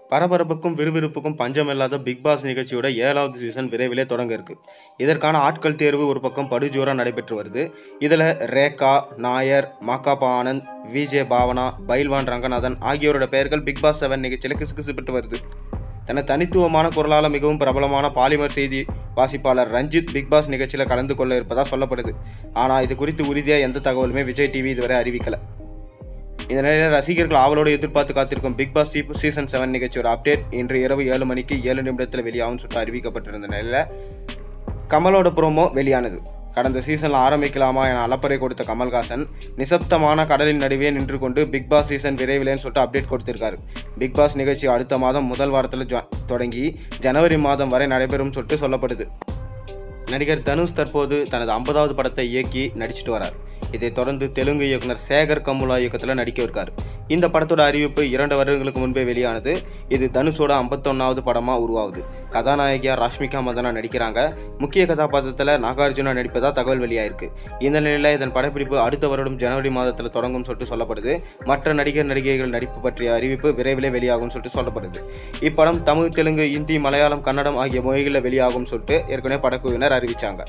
பரபரப்புக்கும் விறுவிறுப்புக்கும் பஞ்சமில்லாத big pass நிகழ்ச்சியோட ஏழாவது season விரைவிலே தொடங்க இருக்கு இதற்கான ஆட்கள் தேர்வு ஒரு பக்கம் படுஜோரா நடைபெற்று வருது இதில் ரேகா நாயர் மாக்காப்பா ஆனந்த் விஜே பாவனா பைல்வான் ரங்கநாதன் ஆகியோரோட பெயர்கள் பிக் பாஸ் செவன் நிகழ்ச்சியில் கிசுகிசுப்பட்டு வருது தன தனித்துவமான குரலால் மிகவும் பிரபலமான பாலிமர் செய்தி வாசிப்பாளர் ரஞ்சித் பிக் பாஸ் நிகழ்ச்சியில் கலந்து கொள்ள இருப்பதா சொல்லப்படுது ஆனால் இது குறித்து உறுதியாக எந்த தகவலுமே விஜய் டிவி இதுவரை அறிவிக்கல இந்த நிலையில் ரசிகர்கள் ஆவலோடு எதிர்பார்த்து காத்திருக்கும் பிக் பாஸ் சீசன் செவன் நிகழ்ச்சியோட அப்டேட் இன்று இரவு ஏழு மணிக்கு ஏழு நிமிடத்தில் வெளியாகும் சொல்லிட்டு அறிவிக்கப்பட்டிருந்த நிலையில் கமலோட ப்ரோமோ வெளியானது கடந்த சீசனில் ஆரம்பிக்கலாமா என அலப்பறை கொடுத்த கமல்ஹாசன் நிசப்தமான கடலின் நடுவே நின்று கொண்டு பிக் பாஸ் சீசன் விரைவிலேன்னு சொல்லிட்டு அப்டேட் கொடுத்திருக்காரு பிக் பாஸ் நிகழ்ச்சி அடுத்த மாதம் முதல் வாரத்தில் ஜா- தொடங்கி ஜனவரி மாதம் வரை நடைபெறும் சொல்லிட்டு சொல்லப்படுது நடிகர் தனுஷ் தற்போது தனது ஐம்பதாவது படத்தை இயக்கி நடிச்சிட்டு வரார் இதைத் தொடர்ந்து தெலுங்கு இயக்குனர் சேகர் கமுலா இயக்கத்தில் நடிக்க இருக்கார் இந்த படத்தோட அறிவிப்பு இரண்டு வருடங்களுக்கு முன்பே வெளியானது இது தனுஷோட ஐம்பத்தொன்னாவது படமாக உருவாகுது கதாநாயகியா ராஷ்மிகா மந்தனா நடிக்கிறாங்க முக்கிய கதாபாத்திரத்தில் நாகார்ஜுனா நடிப்பதா தகவல் வெளியாயிருக்கு இந்த நிலையில் இதன் படப்பிடிப்பு அடுத்த வருடம் ஜனவரி மாதத்தில் தொடங்கும் சொல்லிட்டு சொல்லப்படுது மற்ற நடிகர் நடிகைகள் நடிப்பு பற்றிய அறிவிப்பு விரைவிலே வெளியாகும் சொல்லிட்டு சொல்லப்படுது இப்படம் தமிழ் தெலுங்கு இந்தி மலையாளம் கன்னடம் ஆகிய மொழிகளில் வெளியாகும் சொல்லிட்டு ஏற்கனவே படக்குழுவினர் அறிவிச்சாங்க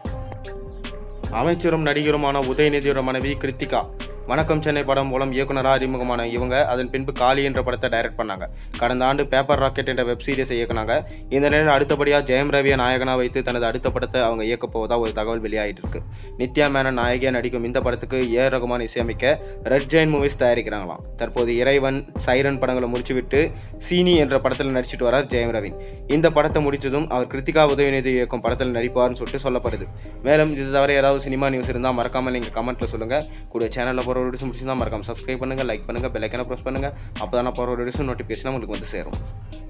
அமைச்சரும் நடிகருமான உதயநிதியோட மனைவி கிருத்திகா வணக்கம் சென்னை படம் மூலம் இயக்குனராக அறிமுகமான இவங்க அதன் பின்பு காளி என்ற படத்தை டைரக்ட் பண்ணாங்க கடந்த ஆண்டு பேப்பர் ராக்கெட் என்ற வெப் சீரிஸை இயக்குனாங்க இந்த நிலையில் அடுத்தபடியாக ஜெயம் ரவியை நாயகனாக வைத்து தனது அடுத்த படத்தை அவங்க இயக்கப் போவதா ஒரு தகவல் வெளியாகிட்டு இருக்கு நித்யா மேனன் நாயகியா நடிக்கும் இந்த படத்துக்கு ஏ ரகுமான் இசையமைக்க ரெட் ஜெயின் மூவிஸ் தயாரிக்கிறாங்களாம் தற்போது இறைவன் சைரன் படங்களை முடிச்சுவிட்டு சீனி என்ற படத்தில் நடிச்சிட்டு வரார் ஜெயம் ரவின் இந்த படத்தை முடிச்சதும் அவர் கிருத்திகா உதயநிதி இயக்கும் படத்தில் நடிப்பார்னு சொல்லிட்டு சொல்லப்படுது மேலும் இது தவிர ஏதாவது சினிமா நியூஸ் இருந்தால் மறக்காமல் நீங்கள் கமெண்ட்டில் சொல்லுங்கள் கூட சேனலில் போகிற வீடியோஸ் முடிச்சிருந்தா மறக்காம சப்ஸ்கிரைப் பண்ணுங்கள் லைக் பண்ணுங்கள் பெல்லைக்கான ப்ரெஸ் பண்ணுங்கள் அப்போ தான் போகிற வீடியோஸும் நோட்டிஃபிகேஷன் உங்களுக்கு வந்து சேரும்